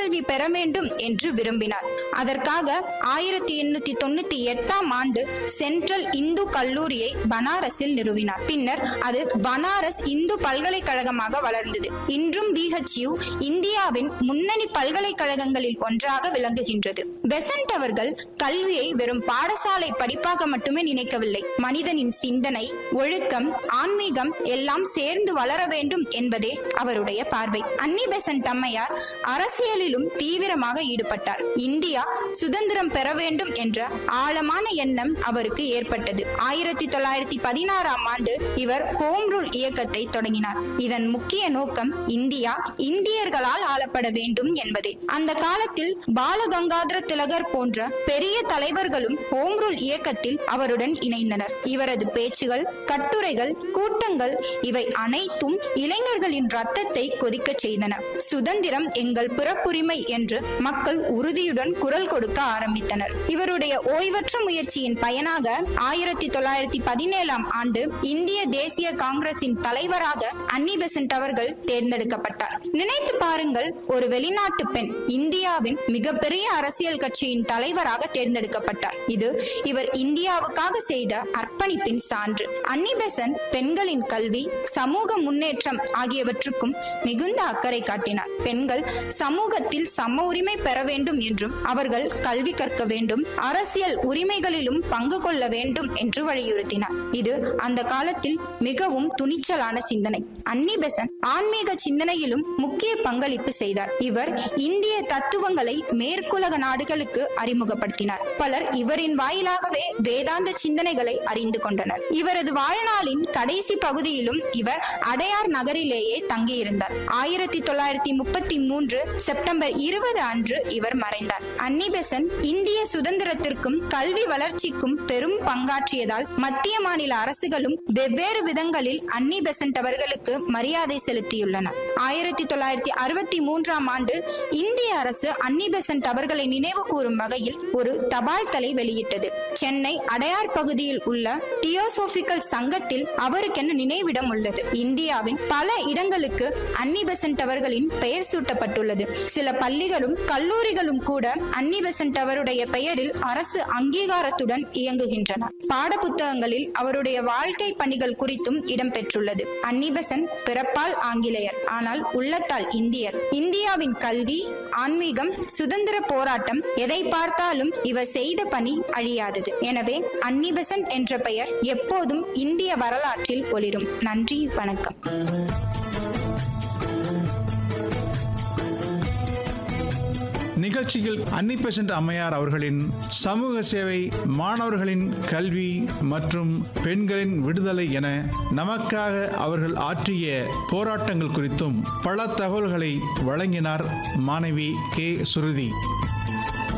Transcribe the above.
உயர்கல்வி பெற வேண்டும் என்று விரும்பினார் அதற்காக ஆயிரத்தி எண்ணூத்தி தொண்ணூத்தி எட்டாம் ஆண்டு சென்ட்ரல் இந்து கல்லூரியை பனாரஸில் நிறுவினார் பின்னர் அது பனாரஸ் இந்து பல்கலைக்கழகமாக வளர்ந்தது இன்றும் பிஹெச்யூ இந்தியாவின் முன்னணி பல்கலைக்கழகங்களில் ஒன்றாக விளங்குகின்றது பெசன்ட் அவர்கள் கல்வியை வெறும் பாடசாலை படிப்பாக மட்டுமே நினைக்கவில்லை மனிதனின் சிந்தனை ஒழுக்கம் ஆன்மீகம் எல்லாம் சேர்ந்து வளர வேண்டும் என்பதே அவருடைய பார்வை அன்னி பெசன்ட் அம்மையார் அரசியலிலும் தீவிரமாக ஈடுபட்டார் இந்தியா சுதந்திரம் பெற வேண்டும் என்ற ஆழமான எண்ணம் அவருக்கு ஏற்பட்டது ஆயிரத்தி தொள்ளாயிரத்தி பதினாறாம் ஆண்டு இவர் ஹோம் ரூல் இயக்கத்தை தொடங்கினார் இதன் முக்கிய நோக்கம் இந்தியா இந்தியர்களால் ஆளப்பட வேண்டும் என்பதே அந்த காலத்தில் பாலகங்காதர திலகர் போன்ற பெரிய தலைவர்களும் ஹோம் ரூல் இயக்கத்தில் அவருடன் இணைந்தனர் இவரது பேச்சுகள் கட்டுரைகள் கூட்டங்கள் இவை அனைத்தும் இளைஞர்களின் ரத்தத்தை கொதிக்கச் செய்தன சுதந்திரம் எங்கள் பிறப்புரிமை என்று மக்கள் உறுதியுடன் குரல் கொடுக்க ஆரம்பித்தனர் இவருடைய ஓய்வற்ற முயற்சியின் பயனாக ஆயிரத்தி தொள்ளாயிரத்தி பதினேழாம் ஆண்டு இந்திய தேசிய காங்கிரசின் தலைவராக அன்னி பெசன்ட் அவர்கள் தேர்ந்தெடுக்கப்பட்டார் நினைத்து பாருங்கள் ஒரு வெளிநாட்டு பெண் இந்தியாவின் மிகப்பெரிய அரசியல் கட்சியின் தலைவராக தேர்ந்தெடுக்கப்பட்டார் இது இவர் இந்தியாவுக்காக செய்த அர்ப்பணிப்பின் சான்று அன்னி பெசன்ட் பெண்களின் கல்வி சமூக முன்னேற்றம் ஆகியவற்றுக்கும் மிகுந்த அக்கறை காட்டினார் பெண்கள் சமூகத்தில் சம உரிமை பெற வேண்டும் என்றும் அவர்கள் கல்வி கற்க வேண்டும் அரசியல் உரிமைகளிலும் பங்கு கொள்ள வேண்டும் என்று வலியுறுத்தினார் இது அந்த காலத்தில் மிகவும் துணிச்சலான சிந்தனை அன்னி பெசன்ட் ஆன்மீக சிந்தனையிலும் முக்கிய பங்களிப்பு செய்தார் இவர் இந்திய தத்துவங்களை மேற்குலக நாடுகளுக்கு அறிமுகப்படுத்தினார் பலர் இவரின் வாயிலாகவே வேதாந்த சிந்தனைகளை அறிந்து கொண்டனர் இவரது வாழ்நாளின் கடைசி பகுதியிலும் இவர் அடையார் நகரிலேயே தங்கியிருந்தார் ஆயிரத்தி தொள்ளாயிரத்தி முப்பத்தி மூன்று செப்டம்பர் இருபது அன்று இவர் மறைந்தார் அன்னி பெசன்ட் இந்திய சுதந்திரத்திற்கும் கல்வி வளர்ச்சிக்கும் பெரும் பங்காற்றியதால் மத்திய மாநில அரசுகளும் வெவ்வேறு விதங்களில் அன்னி பெசன்ட் அவர்களுக்கு மரியாதை செலுத்தியுள்ளன ஆயிரத்தி தொள்ளாயிரத்தி அறுபத்தி மூன்றாம் ஆண்டு இந்திய அரசு அன்னி பெசன்ட் அவர்களை நினைவு கூறும் வகையில் ஒரு தபால் தலை வெளியிட்டது சென்னை அடையார் பகுதியில் உள்ள தியோசோபிக்கல் சங்கத்தில் அவருக்கென நினைவிடம் உள்ளது இந்தியாவின் பல இடங்களுக்கு அன்னி பெசன்ட் அவர்களின் பெயர் சூட்டப்பட்டுள்ளது சில பள்ளிகளும் கல்லூரிகளும் கூட அன்னி பெசன்ட் அவருடைய பெயரில் அரசு அங்கீகாரத்துடன் இயங்குகின்றன பாடப்புத்தகங்களில் அவருடைய வாழ்க்கை பணிகள் குறித்தும் இடம்பெற்றுள்ளது அன்னி பெசன்ட் பிறப்பால் ஆங்கிலேயர் ஆனால் உள்ளத்தால் இந்தியர் இந்தியாவின் கல்வி ஆன்மீகம் சுதந்திர போராட்டம் எதை பார்த்தாலும் இவர் செய்த பணி அழியாதது எனவே அன்னி பெசன்ட் என்ற பெயர் எப்போதும் இந்திய வரலாற்றில் ஒளிரும் நன்றி வணக்கம் நிகழ்ச்சியில் அன்னி பெசன்ட் அம்மையார் அவர்களின் சமூக சேவை மாணவர்களின் கல்வி மற்றும் பெண்களின் விடுதலை என நமக்காக அவர்கள் ஆற்றிய போராட்டங்கள் குறித்தும் பல தகவல்களை வழங்கினார் மாணவி கே சுருதி